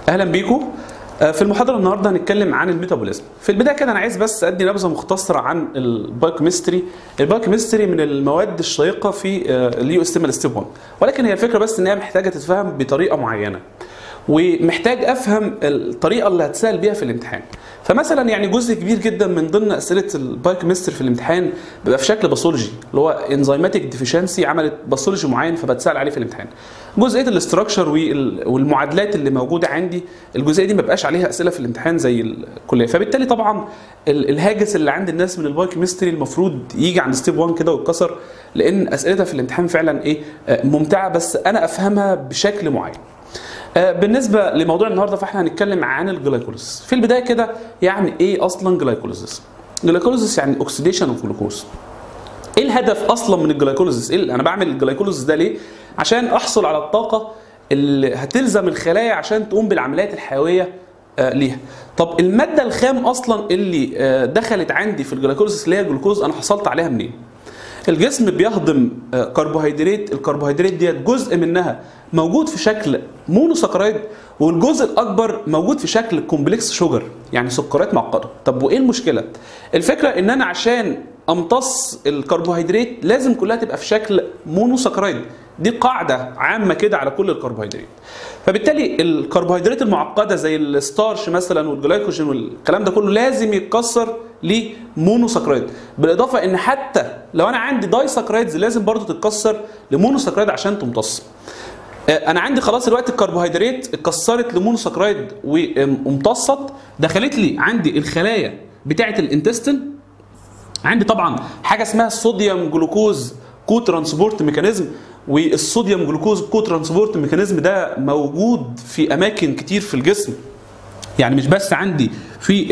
اهلا بيكم في المحاضره النهارده هنتكلم عن الميتابوليزم في البدايه كده انا عايز بس ادي نبذه مختصره عن البايوكيمستري البايوكيمستري من المواد الشيقه في اليو استيمال ستيب 1 ولكن هي الفكره بس ان هي محتاجه تتفهم بطريقه معينه ومحتاج افهم الطريقه اللي هتسال بيها في الامتحان فمثلا يعني جزء كبير جدا من ضمن اسئله البايوكيمستري في الامتحان بيبقى في شكل باثولوجي اللي هو انزيماتيك ديفيشنسي عملت باثولوجي معين فبتسال عليه في الامتحان جزئيه الاستراكشر والمعادلات اللي موجوده عندي الجزئيه دي ما بقاش عليها اسئله في الامتحان زي الكليه فبالتالي طبعا الهاجس اللي عند الناس من البايوكيمستري المفروض يجي عند ستيب 1 كده ويتكسر لان اسئلتها في الامتحان فعلا ايه ممتعه بس انا افهمها بشكل معين بالنسبه لموضوع النهارده فاحنا هنتكلم عن الجلايكوليسيس في البدايه كده يعني ايه اصلا جلايكوليسيس جلايكوليسيس يعني اوكسيديشن اوف جلوكوز ايه الهدف اصلا من الجلايكوليسيس ايه انا بعمل الجلايكوليسيس ده ليه عشان احصل على الطاقه اللي هتلزم الخلايا عشان تقوم بالعمليات الحيويه ليها طب الماده الخام اصلا اللي دخلت عندي في الجلايكوليسيس اللي هي الجلوكوز انا حصلت عليها منين الجسم بيهضم كربوهيدرات الكربوهيدرات ديت جزء منها موجود في شكل مونوسكرايد والجزء الاكبر موجود في شكل كومبلكس شوجر يعني سكريات معقده طب وايه المشكله الفكره ان انا عشان امتص الكربوهيدرات لازم كلها تبقى في شكل مونوسكرايد دي قاعده عامه كده على كل الكربوهيدرات فبالتالي الكربوهيدرات المعقده زي الستارش مثلا والجلايكوجين والكلام ده كله لازم يتكسر لمونوسكرايد بالاضافه ان حتى لو انا عندي داي سكرايدز لازم برضو تتكسر لمونوسكرايد عشان تمتص انا عندي خلاص دلوقتي الكربوهيدرات اتكسرت لمونوسكرايد وامتصت دخلت لي عندي الخلايا بتاعه الانتستين عندي طبعا حاجه اسمها الصوديوم جلوكوز كو ترانسبورت ميكانيزم والصوديوم جلوكوز كو ترانسبورت ميكانيزم ده موجود في اماكن كتير في الجسم يعني مش بس عندي في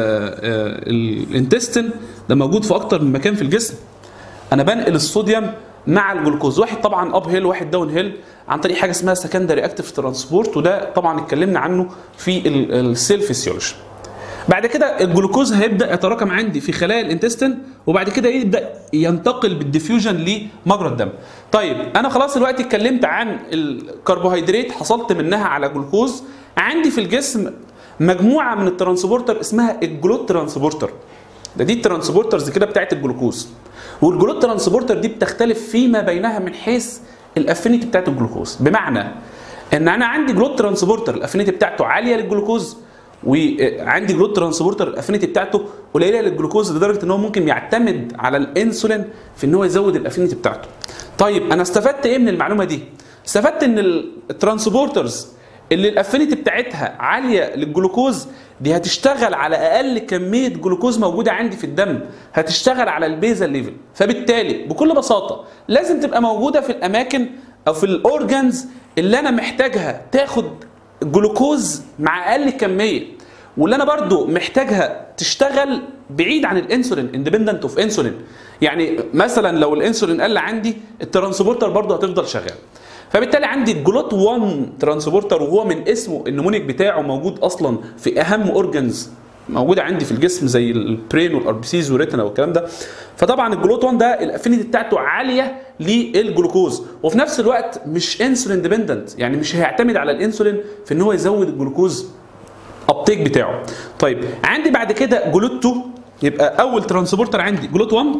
الانتستين ده موجود في اكتر من مكان في الجسم انا بنقل الصوديوم مع الجلوكوز واحد طبعا اب هيل واحد داون هيل عن طريق حاجه اسمها سكندري اكتيف ترانسبورت وده طبعا اتكلمنا عنه في السيل فيسيولوجي بعد كده الجلوكوز هيبدا يتراكم عندي في خلايا الانتستين وبعد كده يبدا ينتقل بالديفيوجن لمجرى الدم طيب انا خلاص دلوقتي اتكلمت عن الكربوهيدرات حصلت منها على جلوكوز عندي في الجسم مجموعه من الترانسبورتر اسمها الجلوت ترانسبورتر ده دي الترانسبورترز كده بتاعت الجلوكوز والجلوت ترانسبورتر دي بتختلف فيما بينها من حيث الافينيتي بتاعت الجلوكوز بمعنى ان انا عندي جلوت ترانسبورتر الافينيتي بتاعته عاليه للجلوكوز وعندي جلوت ترانسبورتر الافينيتي بتاعته قليله للجلوكوز لدرجه ان هو ممكن يعتمد على الانسولين في ان هو يزود الافينيتي بتاعته. طيب انا استفدت ايه من المعلومه دي؟ استفدت ان الترانسبورترز اللي الافينيتي بتاعتها عاليه للجلوكوز دي هتشتغل على اقل كميه جلوكوز موجوده عندي في الدم هتشتغل على البيزل ليفل فبالتالي بكل بساطه لازم تبقى موجوده في الاماكن او في الاورجنز اللي انا محتاجها تاخد جلوكوز مع اقل كميه واللي انا برضو محتاجها تشتغل بعيد عن الانسولين اندبندنت اوف انسولين يعني مثلا لو الانسولين قل عندي الترانسبورتر برضو هتفضل شغال فبالتالي عندي الجلوت 1 ترانسبورتر وهو من اسمه النمونيك بتاعه موجود اصلا في اهم اورجنز موجوده عندي في الجسم زي البرين والاربسيز والريتنا والكلام ده فطبعا الجلوت 1 ده الافينيتي بتاعته عاليه للجلوكوز وفي نفس الوقت مش انسولين ديبندنت يعني مش هيعتمد على الانسولين في ان هو يزود الجلوكوز ابتيك بتاعه طيب عندي بعد كده جلوت 2 يبقى اول ترانسبورتر عندي جلوت 1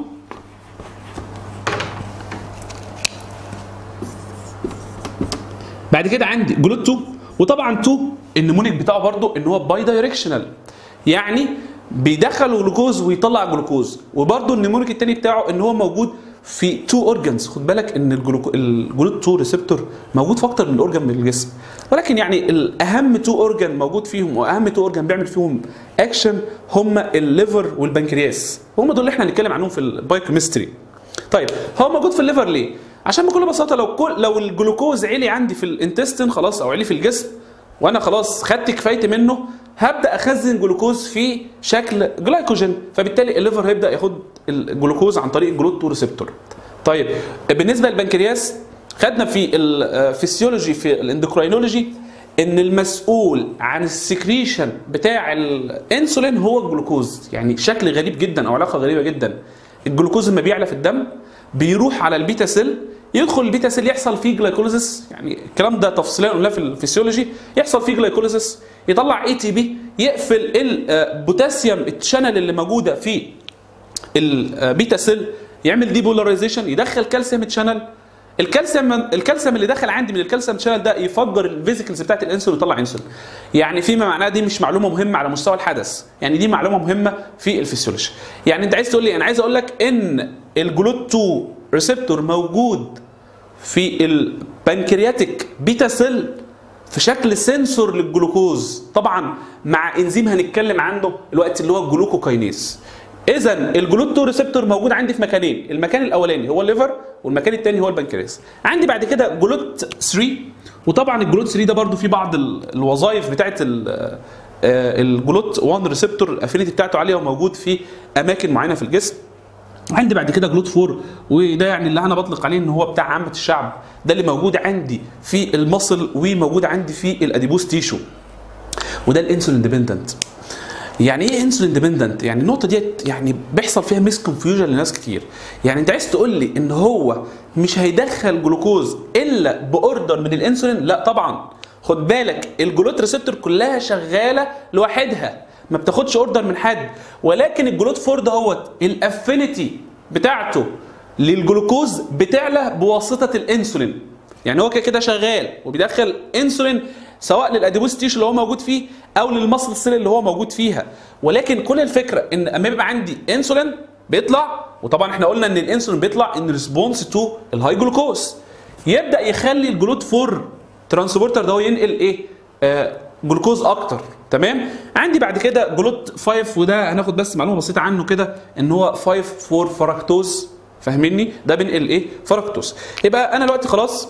بعد كده عندي جلوت 2 وطبعا 2 النمونيك بتاعه برضو ان هو باي دايركشنال يعني بيدخل جلوكوز ويطلع جلوكوز وبرده النمونيك الثاني بتاعه ان هو موجود في تو اورجنز خد بالك ان الجلوت 2 ريسبتور موجود في اكتر من اورجن من الجسم ولكن يعني الاهم تو اورجن موجود فيهم واهم تو اورجن بيعمل فيهم اكشن هم الليفر والبنكرياس هم دول اللي احنا هنتكلم عنهم في البايوكيمستري طيب هو موجود في الليفر ليه عشان بكل بساطه لو كل لو الجلوكوز عالي عندي في الانتستين خلاص او عالي في الجسم وانا خلاص خدت كفايتي منه هبدا اخزن جلوكوز في شكل جلايكوجين فبالتالي الليفر هيبدا ياخد الجلوكوز عن طريق الجلوت 2 ريسبتور طيب بالنسبه للبنكرياس خدنا في الفسيولوجي في الاندوكراينولوجي ان المسؤول عن السكريشن بتاع الانسولين هو الجلوكوز يعني شكل غريب جدا او علاقه غريبه جدا الجلوكوز لما بيعلى في الدم بيروح على البيتا سيل يدخل البيتا سيل يحصل فيه جلايكوليزيس يعني الكلام ده تفصيليا قلناه في الفسيولوجي يحصل فيه جلايكوليزيس يطلع اي تي بي يقفل البوتاسيوم الشانل اللي موجوده في البيتا سيل يعمل ديبولاريزيشن يدخل كالسيوم شانل الكالسيوم الكالسيوم اللي دخل عندي من الكالسيوم شانل ده يفجر الفيزيكلز بتاعت الانسولين ويطلع انسولين يعني فيما معناه دي مش معلومه مهمه على مستوى الحدث يعني دي معلومه مهمه في الفسيولوجي يعني انت عايز تقول لي انا عايز اقول لك ان الجلوت 2 ريسبتور موجود في البنكرياتيك بيتا سيل في شكل سنسور للجلوكوز طبعا مع انزيم هنتكلم عنه الوقت اللي هو الجلوكوكاينيز اذا الجلوت 2 ريسبتور موجود عندي في مكانين المكان الاولاني هو الليفر والمكان الثاني هو البنكرياس عندي بعد كده جلوت 3 وطبعا الجلوت 3 ده برضو فيه بعض الوظائف بتاعه الجلوت 1 ريسبتور الافينيتي بتاعته عاليه وموجود في اماكن معينه في الجسم عندي بعد كده جلوت 4 وده يعني اللي انا بطلق عليه ان هو بتاع عامه الشعب ده اللي موجود عندي في المصل وموجود عندي في الاديبوس تيشو وده الانسولين ديبندنت يعني ايه انسولين ديبندنت يعني النقطه ديت يعني بيحصل فيها ميس كونفيوجن لناس كتير يعني انت عايز تقول لي ان هو مش هيدخل جلوكوز الا باوردر من الانسولين لا طبعا خد بالك الجلوت ريسبتور كلها شغاله لوحدها ما بتاخدش اوردر من حد ولكن الجلوت فور دهوت الافينيتي بتاعته للجلوكوز بتعلى بواسطه الانسولين يعني هو كده كده شغال وبيدخل انسولين سواء للاديبوس تيشو اللي هو موجود فيه او للمصل سيل اللي هو موجود فيها ولكن كل الفكره ان اما يبقى عندي انسولين بيطلع وطبعا احنا قلنا ان الانسولين بيطلع ان ريسبونس تو الهاي جلوكوز يبدا يخلي الجلوت فور ترانسبورتر ده هو ينقل ايه آه جلوكوز اكتر تمام عندي بعد كده جلوت 5 وده هناخد بس معلومه بسيطه عنه كده ان هو 5 4 فركتوز فاهميني ده بينقل ايه فركتوز يبقى انا دلوقتي خلاص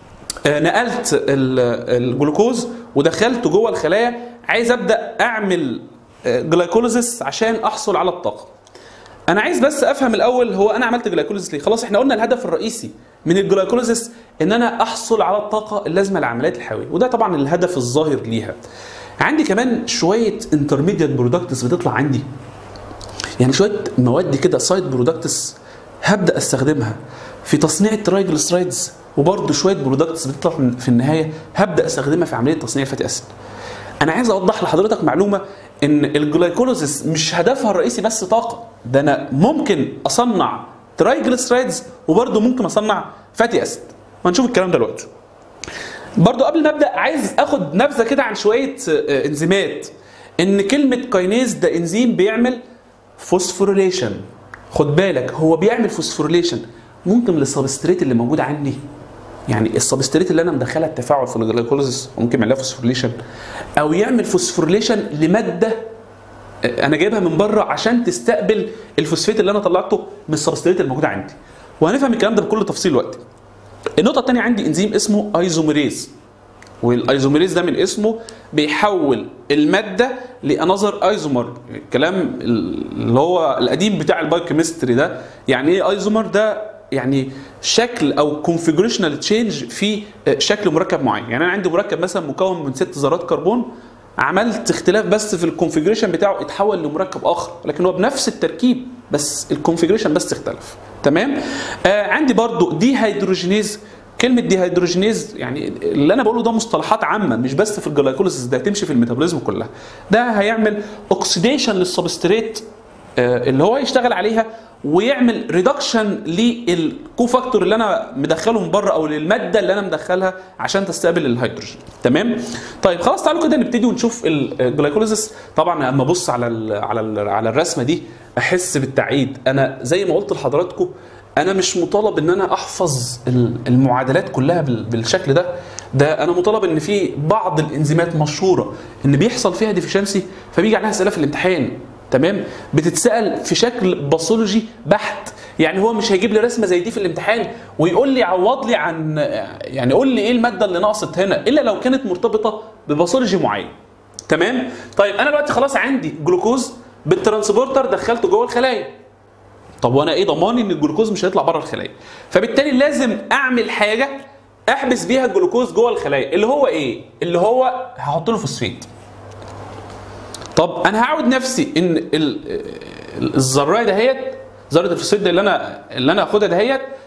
نقلت الجلوكوز ودخلته جوه الخلايا عايز ابدا اعمل جلايكوليزيس عشان احصل على الطاقه انا عايز بس افهم الاول هو انا عملت جلايكوليزيس ليه خلاص احنا قلنا الهدف الرئيسي من الجلايكوليزيس ان انا احصل على الطاقه اللازمه للعمليات الحيويه وده طبعا الهدف الظاهر ليها عندي كمان شويه انترميديت برودكتس بتطلع عندي يعني شويه مواد كده سايد برودكتس هبدا استخدمها في تصنيع الترايجلسرايدز وبرده شويه برودكتس بتطلع في النهايه هبدا استخدمها في عمليه تصنيع الفاتي اسيد انا عايز اوضح لحضرتك معلومه ان الجلايكوليزيس مش هدفها الرئيسي بس طاقه ده انا ممكن اصنع ترايجلسرايدز وبرده ممكن اصنع فاتي اسيد وهنشوف الكلام ده دلوقتي برضو قبل ما ابدا عايز اخد نبذه كده عن شويه انزيمات ان كلمه كاينيز ده انزيم بيعمل فوسفوريليشن خد بالك هو بيعمل فوسفوريليشن ممكن للسبستريت اللي موجود عندي يعني السبستريت اللي انا مدخلها التفاعل في الجلايكوليزيس ممكن يعمل لها فوسفوريليشن او يعمل فوسفوريليشن لماده انا جايبها من بره عشان تستقبل الفوسفات اللي انا طلعته من السبستريت الموجوده عندي وهنفهم الكلام ده بكل تفصيل دلوقتي النقطه الثانيه عندي انزيم اسمه ايزوميريز والايزوميريز ده من اسمه بيحول الماده لانذر ايزومر الكلام اللي هو القديم بتاع البايوكيمستري ده يعني ايه ايزومر ده يعني شكل او كونفيجريشنال تشينج في شكل مركب معين يعني انا عندي مركب مثلا مكون من ست ذرات كربون عملت اختلاف بس في الكونفيجريشن بتاعه اتحول لمركب اخر لكن هو بنفس التركيب بس الكونفيجريشن بس اختلف تمام آه عندي برضو دي هيدروجينيز كلمه دي هيدروجينيز يعني اللي انا بقوله ده مصطلحات عامه مش بس في الجلايكوليسيس ده هتمشي في الميتابوليزم كلها ده هيعمل اوكسيديشن للسبستريت آه اللي هو يشتغل عليها ويعمل ريدكشن للكوفاكتور اللي انا مدخله من بره او للماده اللي انا مدخلها عشان تستقبل الهيدروجين تمام طيب خلاص تعالوا كده نبتدي ونشوف الجلايكوليزيس طبعا لما ابص على ال على ال على الرسمه دي احس بالتعيد انا زي ما قلت لحضراتكم انا مش مطالب ان انا احفظ المعادلات كلها بالشكل ده ده انا مطالب ان في بعض الانزيمات مشهوره ان بيحصل فيها ديفيشنسي فبيجي عليها اسئله في الامتحان تمام بتتسال في شكل باثولوجي بحت يعني هو مش هيجيب لي رسمه زي دي في الامتحان ويقول لي عوض لي عن يعني قول لي ايه الماده اللي ناقصت هنا الا لو كانت مرتبطه بباثولوجي معين تمام طيب انا دلوقتي خلاص عندي جلوكوز بالترانسبورتر دخلته جوه الخلايا طب وانا ايه ضماني ان الجلوكوز مش هيطلع بره الخلايا فبالتالي لازم اعمل حاجه احبس بيها الجلوكوز جوه الخلايا اللي هو ايه اللي هو هحط له فوسفات طب انا هعود نفسي ان الذرايه دهيت ذره الفوسفات اللي انا اللي انا هاخدها دهيت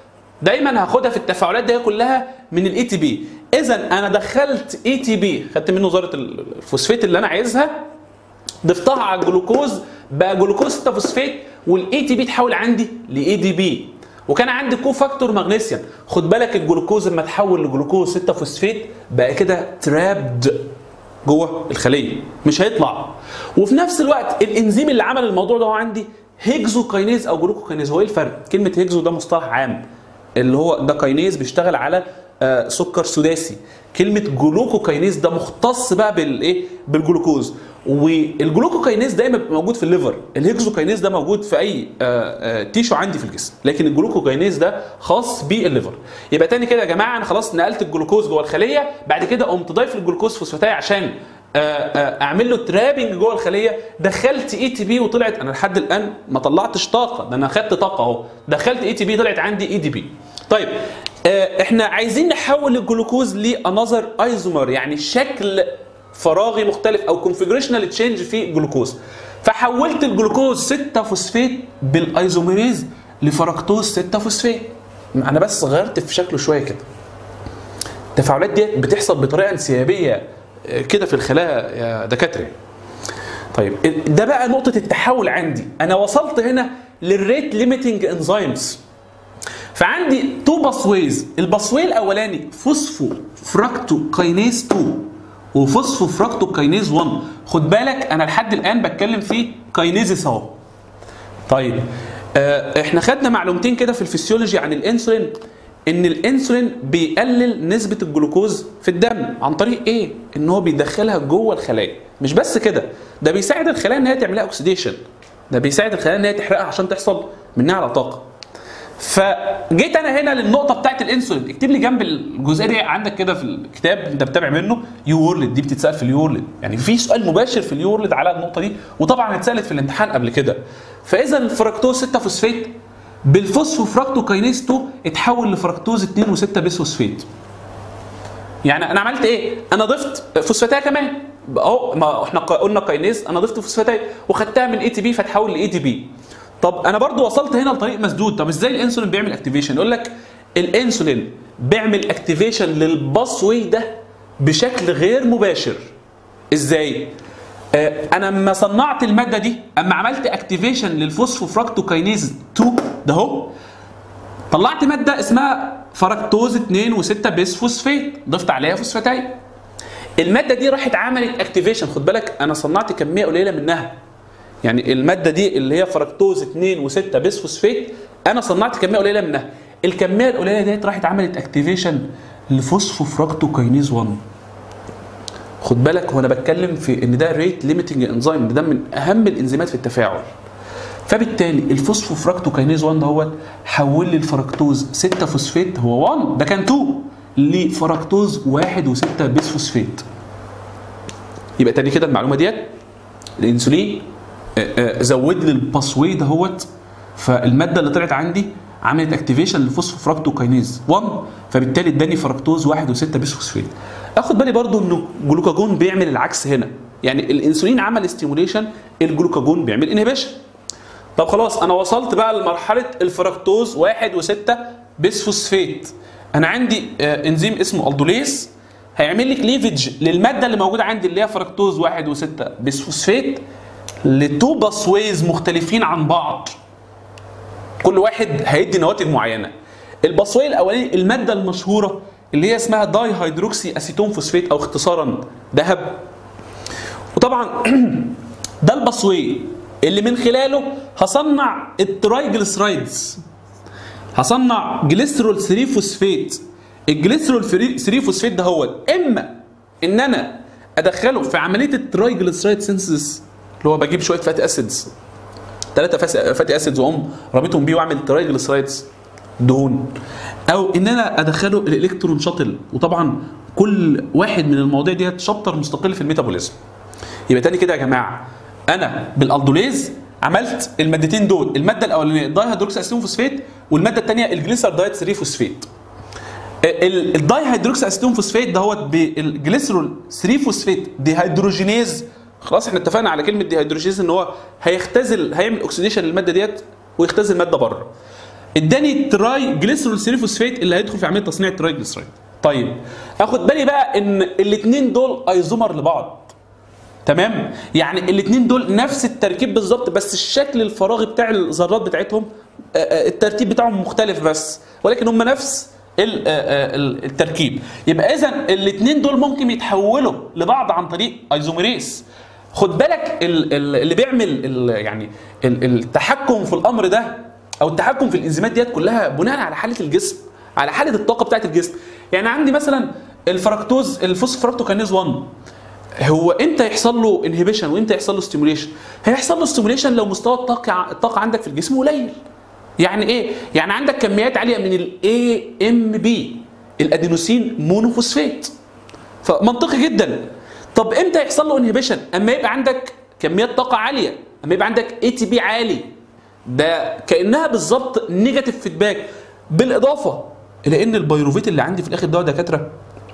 دايما هاخدها في التفاعلات دي كلها من الاي تي بي اذا انا دخلت اي تي بي خدت منه ذره الفوسفات اللي انا عايزها ضفتها على الجلوكوز بقى جلوكوز 6 فوسفات والاي تي بي تحول عندي لاي دي بي وكان عندي كو فاكتور مغنيسيوم خد بالك الجلوكوز لما تحول لجلوكوز 6 فوسفات بقى كده ترابد جوه الخليه مش هيطلع وفي نفس الوقت الانزيم اللي عمل الموضوع ده هو عندي هيجزو كاينيز او جلوكو كاينيز هو ايه الفرق كلمه هيجزو ده مصطلح عام اللي هو ده كاينيز بيشتغل على آه، سكر سداسي كلمه جلوكوكاينيز ده مختص بقى بالايه بالجلوكوز والجلوكوكاينيز دايما بيبقى موجود في الليفر الهيكسوكاينيز ده موجود في اي آه، آه، تيشو عندي في الجسم لكن الجلوكوكاينيز ده خاص بالليفر يبقى تاني كده يا جماعه انا خلاص نقلت الجلوكوز جوه الخليه بعد كده قمت ضايف الجلوكوز فوسفاتاي عشان آه، آه، اعمل له ترابنج جوه الخليه دخلت اي تي بي وطلعت انا لحد الان ما طلعتش طاقه ده انا خدت طاقه اهو دخلت اي تي بي طلعت عندي اي دي بي طيب آه، احنا عايزين نحول الجلوكوز لانذر ايزومر يعني شكل فراغي مختلف او كونفجريشنال تشينج في الجلوكوز فحولت الجلوكوز 6 فوسفات بالايزوميريز لفركتوز 6 فوسفات انا بس غيرت في شكله شويه كده التفاعلات دي بتحصل بطريقه انسيابيه آه، كده في الخلايا يا دكاتره طيب ده بقى نقطه التحول عندي انا وصلت هنا للريت ليميتنج انزيمز فعندي تو باسويز الباسوي الاولاني فوسفو فراكتو كاينيز 2 وفوسفو فراكتو كاينيز 1 خد بالك انا لحد الان بتكلم في كاينيزيس اهو طيب آه احنا خدنا معلومتين كده في الفسيولوجي عن الانسولين ان الانسولين بيقلل نسبه الجلوكوز في الدم عن طريق ايه ان هو بيدخلها جوه الخلايا مش بس كده ده بيساعد الخلايا ان هي تعملها اوكسيديشن ده بيساعد الخلايا ان هي تحرقها عشان تحصل منها على طاقه فجيت انا هنا للنقطه بتاعت الانسولين اكتب لي جنب الجزئيه دي عندك كده في الكتاب انت بتابع منه يو وورلد دي بتتسال في اليو وورلد يعني في سؤال مباشر في اليو وورلد على النقطه دي وطبعا اتسالت في الامتحان قبل كده فاذا الفركتوز 6 فوسفات بالفوسفو فراكتو كاينيز 2 اتحول لفركتوز 2 و6 بيس فوسفات يعني انا عملت ايه؟ انا ضفت فوسفاتيه كمان اهو ما احنا قلنا كاينيز انا ضفت فوسفاتيه وخدتها من اي تي بي فتحول لاي تي بي طب انا برضو وصلت هنا لطريق مسدود طب ازاي الانسولين بيعمل اكتيفيشن يقول لك الانسولين بيعمل اكتيفيشن للباسوي ده بشكل غير مباشر ازاي آه انا لما صنعت الماده دي اما عملت اكتيفيشن للفوسفوفراكتوكاينيز 2 ده اهو طلعت ماده اسمها فركتوز 2 و6 بيس فوسفات ضفت عليها فوسفاتاي الماده دي راحت عملت اكتيفيشن خد بالك انا صنعت كميه قليله منها يعني الماده دي اللي هي فركتوز 2 و6 بيس فوسفات انا صنعت كميه قليله منها الكميه القليله ديت راحت عملت اكتيفيشن لفوسفوفراكتوكاينيز 1 خد بالك وانا بتكلم في ان ده ريت ليميتنج انزيم ده من اهم الانزيمات في التفاعل فبالتالي الفوسفوفراكتوكاينيز 1 دوت حول لي الفركتوز 6 فوسفات هو 1 ده كان 2 لفركتوز 1 و6 بيس فوسفات يبقى تاني كده المعلومه ديت الانسولين آه، آه، زود لي الباسوي دهوت فالماده اللي طلعت عندي عملت اكتيفيشن للفوسفوفراكتوكاينيز 1 فبالتالي اداني فركتوز 1 و6 بيس فوسفات اخد بالي برضو انه الجلوكاجون بيعمل العكس هنا يعني الانسولين عمل ستيموليشن الجلوكاجون بيعمل انهبيشن طب خلاص انا وصلت بقى لمرحله الفركتوز 1 و6 بيس فوسفات انا عندي آه، انزيم اسمه الدوليز هيعمل لي كليفج للماده اللي موجوده عندي اللي هي فركتوز 1 و6 بيس فوسفات لتو باسويز مختلفين عن بعض كل واحد هيدي نواتج معينه الباسوي الاولاني الماده المشهوره اللي هي اسمها داي هيدروكسي اسيتون فوسفات او اختصارا دهب وطبعا ده الباسوي اللي من خلاله هصنع الترايجلسرايدز هصنع جليسرول 3 فوسفات الجليسرول 3 فوسفات ده هو اما ان انا ادخله في عمليه الترايجلسرايد سينثيسيس اللي هو بجيب شويه فاتي اسيدز ثلاثه فاتي اسيدز واقوم رابطهم بيه واعمل ترايجلسرايدز دهون او ان انا ادخله الالكترون شاتل وطبعا كل واحد من المواضيع ديت شابتر مستقل في الميتابوليزم يبقى تاني كده يا جماعه انا بالالدوليز عملت المادتين دول الماده الاولانيه الداي هيدروكسي اسيتون فوسفات والماده الثانيه الجليسر دايت 3 فوسفات ال- الداي هيدروكسي اسيتون فوسفات دهوت بالجليسرول 3 فوسفات دي هيدروجينيز خلاص احنا اتفقنا على كلمه دي هيدروجينيز ان هو هيختزل هيعمل اوكسيديشن للماده ديت ويختزل ماده بره اداني تراي جليسرول 3 فوسفات اللي هيدخل في عمليه تصنيع التراي جليسرايد طيب اخد بالي بقى ان الاثنين دول ايزومر لبعض تمام يعني الاثنين دول نفس التركيب بالظبط بس الشكل الفراغي بتاع الذرات بتاعتهم آه، آه، الترتيب بتاعهم مختلف بس ولكن هم نفس ال- آه، آه، ال- التركيب يبقى اذا الاثنين دول ممكن يتحولوا لبعض عن طريق ايزوميريز خد بالك ال- ال- اللي بيعمل ال- يعني ال- التحكم في الامر ده او التحكم في الانزيمات ديت كلها بناء على حاله الجسم على حاله الطاقه بتاعت الجسم يعني عندي مثلا الفركتوز الفوسفوركتوكينيز 1 هو امتى يحصل له انهبيشن وامتى يحصل له ستيموليشن هيحصل له ستيموليشن لو مستوى الطاقه الطاقه عندك في الجسم قليل يعني ايه يعني عندك كميات عاليه من الاي ام بي الادينوسين مونوفوسفات فمنطقي جدا طب امتى يحصل له انهبيشن اما يبقى عندك كميات طاقه عاليه اما يبقى عندك اي تي بي عالي ده كانها بالظبط نيجاتيف فيدباك بالاضافه الى ان البيروفيت اللي عندي في الاخر ده يا دكاتره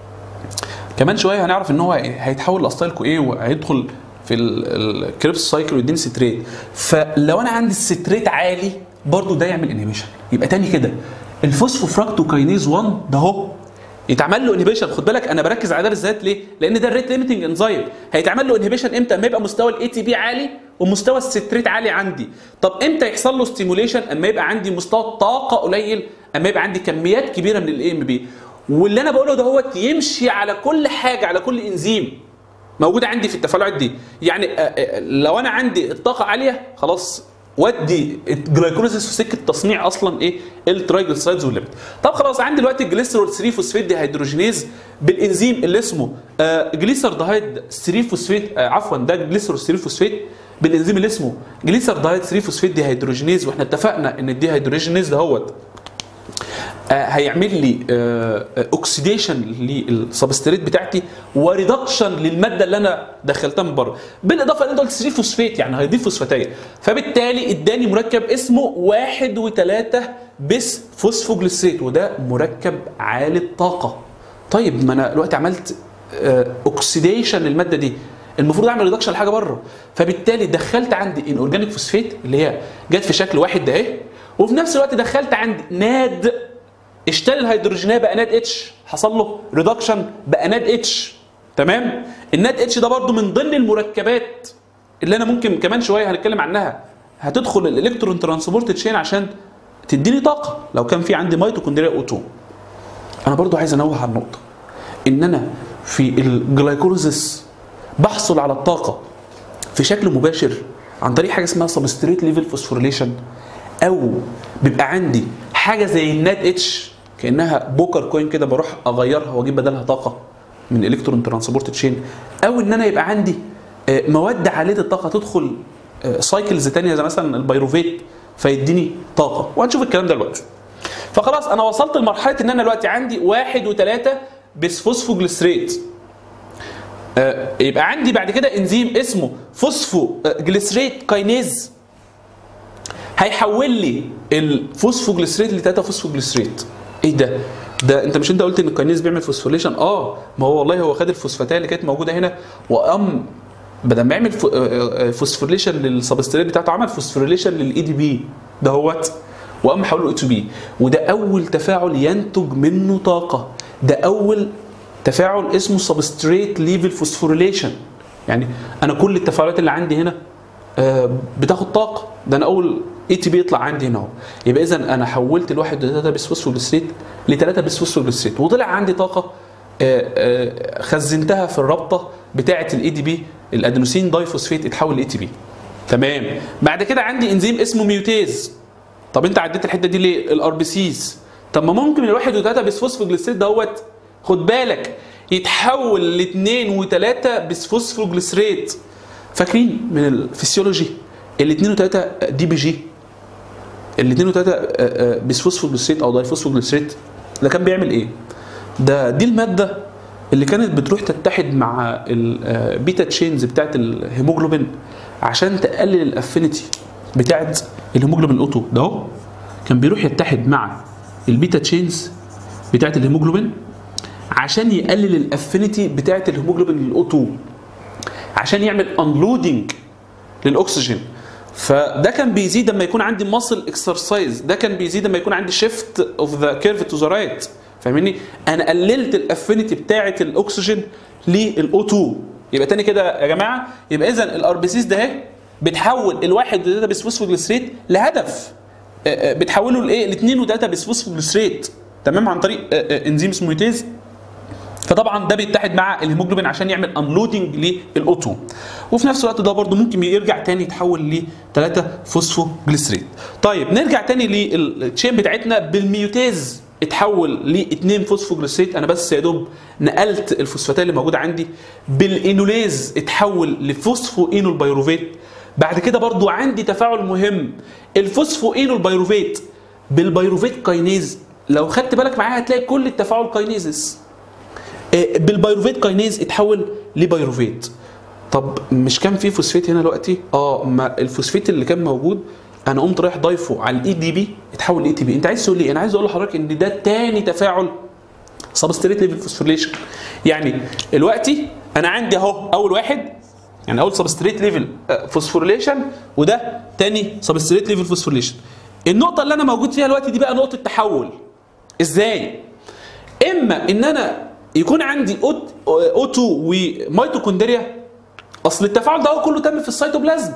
كمان شويه هنعرف ان هو هيتحول لاستايل كو ايه وهيدخل في الكريبس سايكل ويديني ستريت فلو انا عندي الستريت عالي برضو ده يعمل انهبيشن يبقى تاني كده الفوسفوفراكتوكاينيز 1 ده اهو يتعمل له انهبيشن خد بالك انا بركز على ده بالذات ليه؟ لان ده الريت ليميتنج انزايم هيتعمل له انهبيشن امتى؟ اما يبقى مستوى الاي تي بي عالي ومستوى الستريت عالي عندي طب امتى يحصل له ستيموليشن اما يبقى عندي مستوى الطاقه قليل اما يبقى عندي كميات كبيره من الاي ام بي واللي انا بقوله دهوت يمشي على كل حاجه على كل انزيم موجوده عندي في التفاعلات دي يعني آه، آه، لو انا عندي الطاقه عاليه خلاص ودي الجلايكوليسيس في سكه تصنيع اصلا ايه الترايجلسرايدز والليبيد طب خلاص عندي دلوقتي الجليسرول 3 فوسفيت دي هيدروجينيز بالانزيم اللي اسمه آه جليسردهايد 3 فوسفيت آه عفوا ده جليسرول 3 فوسفيت بالانزيم اللي اسمه جليسردهايد 3 فوسفيت دي هيدروجينيز واحنا اتفقنا ان الدي هيدروجينيز دهوت آه، هيعمل لي اوكسيديشن للسبستريت بتاعتي وريدكشن للماده اللي انا دخلتها من بره بالاضافه ان انت قلت 3 فوسفات يعني هيضيف فوسفاتيه فبالتالي اداني مركب اسمه 1 و3 بس فوسفوجليسريت وده مركب عالي الطاقه طيب ما انا دلوقتي عملت اوكسيديشن للماده دي المفروض اعمل ريدكشن لحاجه بره فبالتالي دخلت عندي ان اورجانيك فوسفات اللي هي جت في شكل واحد ده اهي وفي نفس الوقت دخلت عندي ناد اشتال الهيدروجينيه بقى ناد اتش حصل له ريدكشن بقى ناد اتش تمام الناد اتش ده برضو من ضمن المركبات اللي انا ممكن كمان شويه هنتكلم عنها هتدخل الالكترون ترانسبورت تشين عشان تديني طاقه لو كان في عندي ميتوكوندريا اوتو انا برضو عايز انوه على النقطه ان انا في الجلايكوليزيس بحصل على الطاقه في شكل مباشر عن طريق حاجه اسمها سبستريت ليفل فوسفوريليشن او بيبقى عندي حاجه زي النات اتش كانها بوكر كوين كده بروح اغيرها واجيب بدلها طاقه من الكترون ترانسبورت تشين او ان انا يبقى عندي آه، مواد عاليه الطاقه تدخل سايكلز تانية زي مثلا البيروفيت فيديني طاقه وهنشوف الكلام ده دلوقتي فخلاص انا وصلت لمرحله ان انا دلوقتي عندي واحد وثلاثه بسفوسفوجليسريت آه، يبقى عندي بعد كده انزيم اسمه فوسفو آه، جليسريت كاينيز هيحول لي الفوسفوجليسريت ل 3 فوسفوجليسريت ايه ده ده انت مش انت قلت ان الكاينيز بيعمل فوسفوريليشن اه ما هو والله هو خد الفوسفاتيه اللي كانت موجوده هنا وقام بدل ما يعمل فو- آه، آه، فوسفوريليشن للسبستريت بتاعته عمل فوسفوريليشن للاي دي بي دهوت وقام حوله اي تو بي وده اول تفاعل ينتج منه طاقه ده اول تفاعل اسمه سبستريت ليفل فوسفوريليشن يعني انا كل التفاعلات اللي عندي هنا آه، بتاخد طاقه ده انا اول اي تي بي يطلع عندي هنا اهو يبقى اذا انا حولت الواحد لثلاثه بسفوسفوجليسريت لثلاثه بسفوسفوجليسريت وطلع عندي طاقه آه، آه، خزنتها في الرابطه بتاعه الاي دي بي الادينوسين دايفوسفيت اتحول لاي تي بي تمام بعد كده عندي انزيم اسمه ميوتيز طب انت عديت الحته دي ليه الار بي سيز طب ما ممكن الواحد وثلاثه بسفوسفوجليسريت دوت خد بالك يتحول لاثنين وثلاثه بسفوسفوجليسريت فاكرين من الفسيولوجي الاثنين وثلاثه دي بي جي الاثنين وثلاثه بسفوسفوجليسريت او دايفوسفوجليسريت ده كان بيعمل ايه؟ ده دي الماده اللي كانت بتروح تتحد مع البيتا تشينز بتاعت الهيموجلوبين عشان تقلل الافينيتي بتاعت الهيموجلوبين الاوتو ده اهو كان بيروح يتحد مع البيتا تشينز بتاعت الهيموجلوبين عشان يقلل الافينيتي بتاعت الهيموجلوبين الاوتو عشان يعمل انلودنج للاكسجين فده كان بيزيد لما يكون عندي ماسل اكسرسايز ده كان بيزيد لما يكون عندي شيفت اوف ذا كيرف تو ذا رايت فاهمني انا قللت الافينيتي بتاعه الاكسجين للاو 2 يبقى تاني كده يا جماعه يبقى اذا الار بي سيز ده اهي بتحول الواحد وثلاثه بسفوسفوجليسريت لهدف آه، آه، بتحوله لايه؟ لاثنين وثلاثه بسفوسفوجليسريت تمام عن طريق آه، آه، انزيم اسمه ميتيز فطبعا ده بيتحد مع الهيموجلوبين عشان يعمل انلودنج للاوتو وفي نفس الوقت ده برضو ممكن يرجع تاني يتحول ل 3 فوسفوجليسريت طيب نرجع تاني للتشين بتاعتنا بالميوتيز اتحول ل 2 فوسفوجليسريت انا بس يا دوب نقلت الفوسفاتات اللي موجوده عندي بالانوليز اتحول لفوسفو اينول بايروفيت بعد كده برضو عندي تفاعل مهم الفوسفو اينول بايروفيت بالبايروفيت كاينيز لو خدت بالك معايا هتلاقي كل التفاعل كاينيزز آه، بالبيروفيت كاينيز اتحول لبيروفيت طب مش كان في فوسفيت هنا دلوقتي اه ما الفوسفيت اللي كان موجود انا قمت رايح ضايفه على الاي دي بي اتحول لاي تي بي انت عايز تقول لي انا عايز اقول لحضرتك ان ده تاني تفاعل سبستريت ليفل فوسفوريليشن يعني دلوقتي انا عندي اهو اول واحد يعني اول سبستريت ليفل فوسفوريليشن وده تاني سبستريت ليفل فوسفوريليشن النقطه اللي انا موجود فيها دلوقتي دي بقى نقطه تحول ازاي اما ان انا يكون عندي او 2 وميتوكوندريا اصل التفاعل ده هو كله تم في السيتوبلازم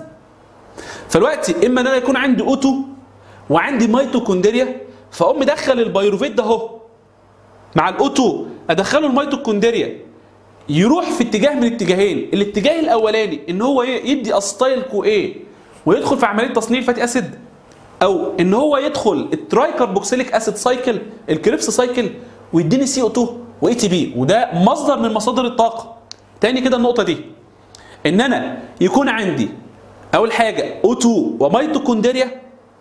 فالوقت اما ان انا يكون عندي او 2 وعندي ميتوكوندريا فاقوم مدخل البيروفيت ده اهو مع الاو 2 ادخله الميتوكوندريا يروح في اتجاه من اتجاهين الاتجاه الاولاني ان هو ي- يدي استايل كو ايه ويدخل في عمليه تصنيع فاتي اسيد او ان هو يدخل التراي كاربوكسيليك اسيد سايكل الكريبس سايكل ويديني سي او 2 واي تي بي وده مصدر من مصادر الطاقه تاني كده النقطه دي ان انا يكون عندي اول حاجه او 2 وميتوكوندريا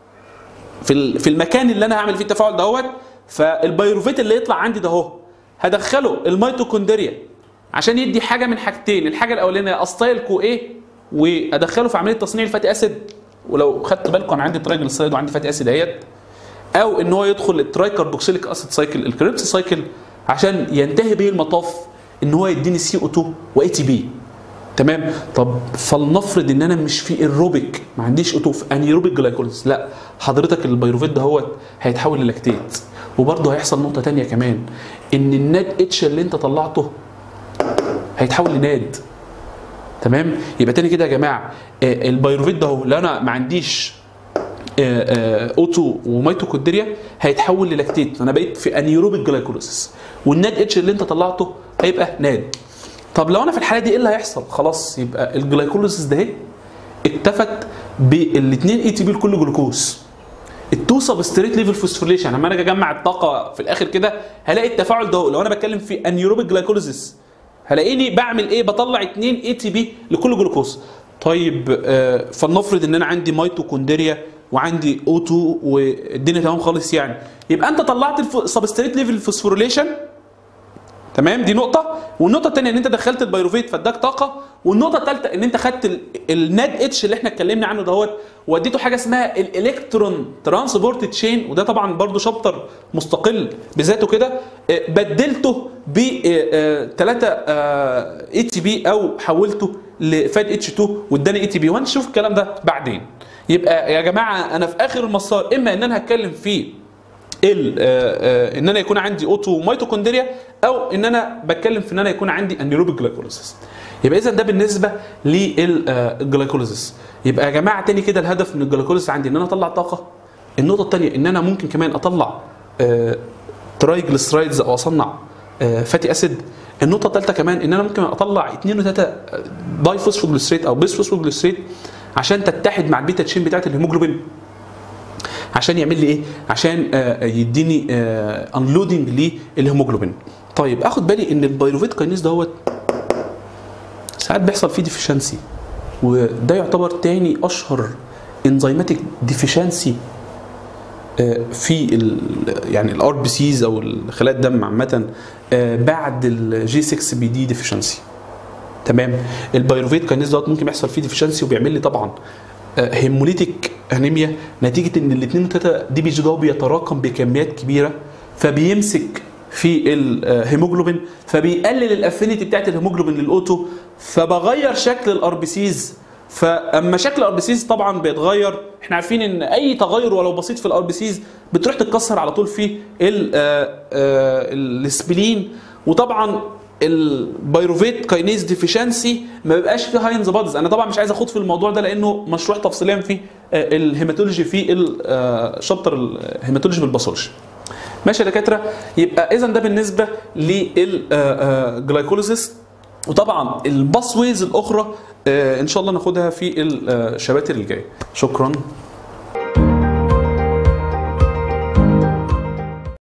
في ال- في المكان اللي انا هعمل فيه التفاعل دهوت فالبيروفيت اللي يطلع عندي ده اهو هدخله الميتوكوندريا عشان يدي حاجه من حاجتين الحاجه الاولانيه استايل كو ايه وادخله في عمليه تصنيع الفاتي اسيد ولو خدت بالكم انا عندي ترايجلسيرايد وعندي فاتي اسيد اهيت او ان هو يدخل التراي كاربوكسيليك اسيد سايكل الكريبس سايكل عشان ينتهي به المطاف ان هو يديني سي او 2 واي تي بي تمام طب فلنفرض ان انا مش في ايروبيك ما عنديش اوتو في انيروبيك جلايكوليز لا حضرتك البيروفيت ده هو هيتحول للاكتيت وبرضه هيحصل نقطه تانية كمان ان الناد اتش اللي انت طلعته هيتحول لناد تمام يبقى تاني كده يا جماعه آه، البيروفيت ده هو لو انا ما عنديش اوتو وميتوكوندريا هيتحول للاكتيت انا بقيت في انيروبيك جلايكوليسيس والناد اتش اللي انت طلعته هيبقى ناد طب لو انا في الحاله دي ايه اللي هيحصل خلاص يبقى الجلايكوليسيس ده اهي اكتفت بالاثنين اي تي بي لكل جلوكوز التو سبستريت ليفل فوسفوريليشن لما انا اجي اجمع الطاقه في الاخر كده هلاقي التفاعل ده لو انا بتكلم في انيروبيك جلايكوليسيس هلاقيني بعمل ايه بطلع 2 اي تي بي لكل جلوكوز طيب آه فلنفرض ان انا عندي ميتوكوندريا وعندي او 2 والدنيا تمام خالص يعني يبقى انت طلعت السبستريت ليفل فوسفوريليشن تمام دي نقطه والنقطه الثانيه ان انت دخلت البيروفيت فاداك طاقه والنقطه الثالثه ان انت خدت ال- الناد اتش اللي احنا اتكلمنا عنه دهوت واديته حاجه اسمها الالكترون ترانسبورت تشين وده طبعا برضو شابتر مستقل بذاته كده آه، بدلته ب 3 اي تي بي او حولته لفاد اتش 2 واداني اي تي بي وهنشوف الكلام ده بعدين يبقى يا جماعه انا في اخر المسار اما ان انا هتكلم فيه ال آه، آه، ان انا يكون عندي اوتو ميتوكوندريا او ان انا بتكلم في ان انا يكون عندي انيروبيك جلايكوليسيس يبقى اذا ده بالنسبه للجلايكوليسيس يبقى يا جماعه تاني كده الهدف من الجلايكوليسيس عندي ان انا اطلع طاقه النقطه الثانيه ان انا ممكن كمان اطلع آه، ترايجلسرايدز او اصنع آه، فاتي اسيد النقطه الثالثه كمان ان انا ممكن اطلع 2 و3 داي فوسفوجليسريت او بيس فوسفوجليسريت عشان تتحد مع البيتا تشين بتاعت الهيموجلوبين عشان يعمل لي ايه؟ عشان آه، يديني انلودنج للهيموجلوبين. طيب اخد بالي ان البيروفيت كاينيز دوت ساعات بيحصل فيه ديفيشنسي وده يعتبر تاني اشهر انزيماتيك ديفيشنسي في ال يعني الار بي سيز او خلايا الدم عامه آه، بعد الجي 6 بي دي ديفيشنسي تمام البيروفيت كاينيز دوت ممكن يحصل فيه ديفيشنسي وبيعمل لي طبعا آه، هيموليتيك انيميا نتيجه ان الاثنين وثلاثه دي بي جي ده بيتراكم بكميات كبيره فبيمسك في الهيموجلوبين فبيقلل الافينيتي بتاعت الهيموجلوبين للاوتو فبغير شكل الار بي سيز فاما شكل الار بي سيز طبعا بيتغير احنا عارفين ان اي تغير ولو بسيط في الار بي سيز بتروح تتكسر على طول في ال- آه، آه، السبلين وطبعا البيروفيت كاينيز ديفيشنسي ما بيبقاش فيه هاينز بادز انا طبعا مش عايز اخوض في الموضوع ده لانه مشروع تفصيليا في آه، الهيماتولوجي في ال- آه، شابتر الهيماتولوجي بالباثولوجي ماشي يا دكاتره يبقى اذا ده بالنسبه للجلايكوليسيس وطبعا الباس ويز الاخرى آه، ان شاء الله ناخدها في الشباتر الجايه شكرا